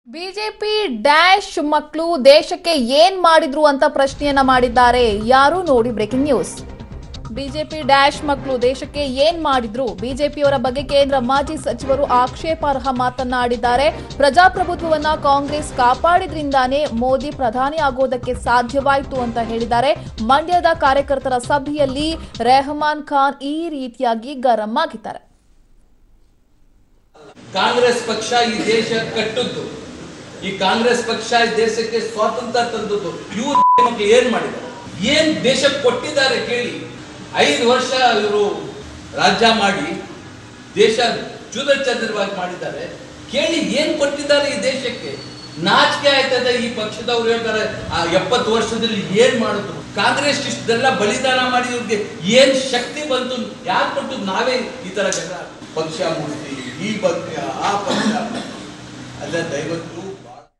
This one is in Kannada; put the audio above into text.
ಬಿಜೆಪಿ ಡ್ಯಾಶ್ ಮಕ್ಕಳು ದೇಶಕ್ಕೆ ಏನ್ ಮಾಡಿದ್ರು ಅಂತ ಪ್ರಶ್ನೆಯನ್ನ ಮಾಡಿದ್ದಾರೆ ಯಾರು ನೋಡಿ ಬ್ರೇಕಿಂಗ್ ನ್ಯೂಸ್ ಬಿಜೆಪಿ ಡ್ಯಾಶ್ ಮಕ್ಕಳು ದೇಶಕ್ಕೆ ಏನ್ ಮಾಡಿದ್ರು ಬಿಜೆಪಿಯವರ ಬಗ್ಗೆ ಕೇಂದ್ರ ಮಾಜಿ ಸಚಿವರು ಆಕ್ಷೇಪಾರ್ಹ ಮಾತನ್ನಾಡಿದ್ದಾರೆ ಪ್ರಜಾಪ್ರಭುತ್ವವನ್ನ ಕಾಂಗ್ರೆಸ್ ಕಾಪಾಡಿದ್ರಿಂದಾನೇ ಮೋದಿ ಪ್ರಧಾನಿ ಆಗೋದಕ್ಕೆ ಸಾಧ್ಯವಾಯಿತು ಅಂತ ಹೇಳಿದ್ದಾರೆ ಮಂಡ್ಯದ ಕಾರ್ಯಕರ್ತರ ಸಭೆಯಲ್ಲಿ ರೆಹಮಾನ್ ಖಾನ್ ಈ ರೀತಿಯಾಗಿ ಗರಂ ಆಗಿದ್ದಾರೆ ಕಾಂಗ್ರೆಸ್ ಪಕ್ಷ ಈ ದೇಶ ಕಟ್ಟದ್ದು ಈ ಕಾಂಗ್ರೆಸ್ ಪಕ್ಷ ಈ ದೇಶಕ್ಕೆ ಸ್ವಾತಂತ್ರ್ಯ ತಂದದ್ದು ಇವರು ನಮಗೆ ಏನ್ ಮಾಡಿದ್ದಾರೆ ಏನ್ ದೇಶಕ್ಕೆ ಕೊಟ್ಟಿದ್ದಾರೆ ಕೇಳಿ ಐದು ವರ್ಷ ಇವರು ರಾಜ್ಯ ಮಾಡಿ ದೇಶ ಚುದಚಂದ್ರವಾಗಿ ಮಾಡಿದ್ದಾರೆ ಕೇಳಿ ಏನ್ ಕೊಟ್ಟಿದ್ದಾರೆ ಈ ದೇಶಕ್ಕೆ ನಾಚಿಕೆ ಆಯ್ತದೆ ಈ ಪಕ್ಷದವ್ರು ಹೇಳ್ತಾರೆ ಆ ಎಪ್ಪತ್ತು ವರ್ಷದಲ್ಲಿ ಏನ್ ಮಾಡಿದ್ರು ಕಾಂಗ್ರೆಸ್ ಇಷ್ಟೆಲ್ಲ ಬಲಿದಾನ ಮಾಡಿ ಇವ್ರಿಗೆ ಏನ್ ಶಕ್ತಿ ಬಂತು ಯಾಕೆ ಕೊಟ್ಟು ನಾವೇ ಈ ತರ ಜಗಳ ಪಕ್ಷ ಮೂರ್ತಿ ಈ ಪಕ್ಷ ಆ ಪಕ್ಷ ಅಲ್ಲ ದಯವಿಟ್ಟು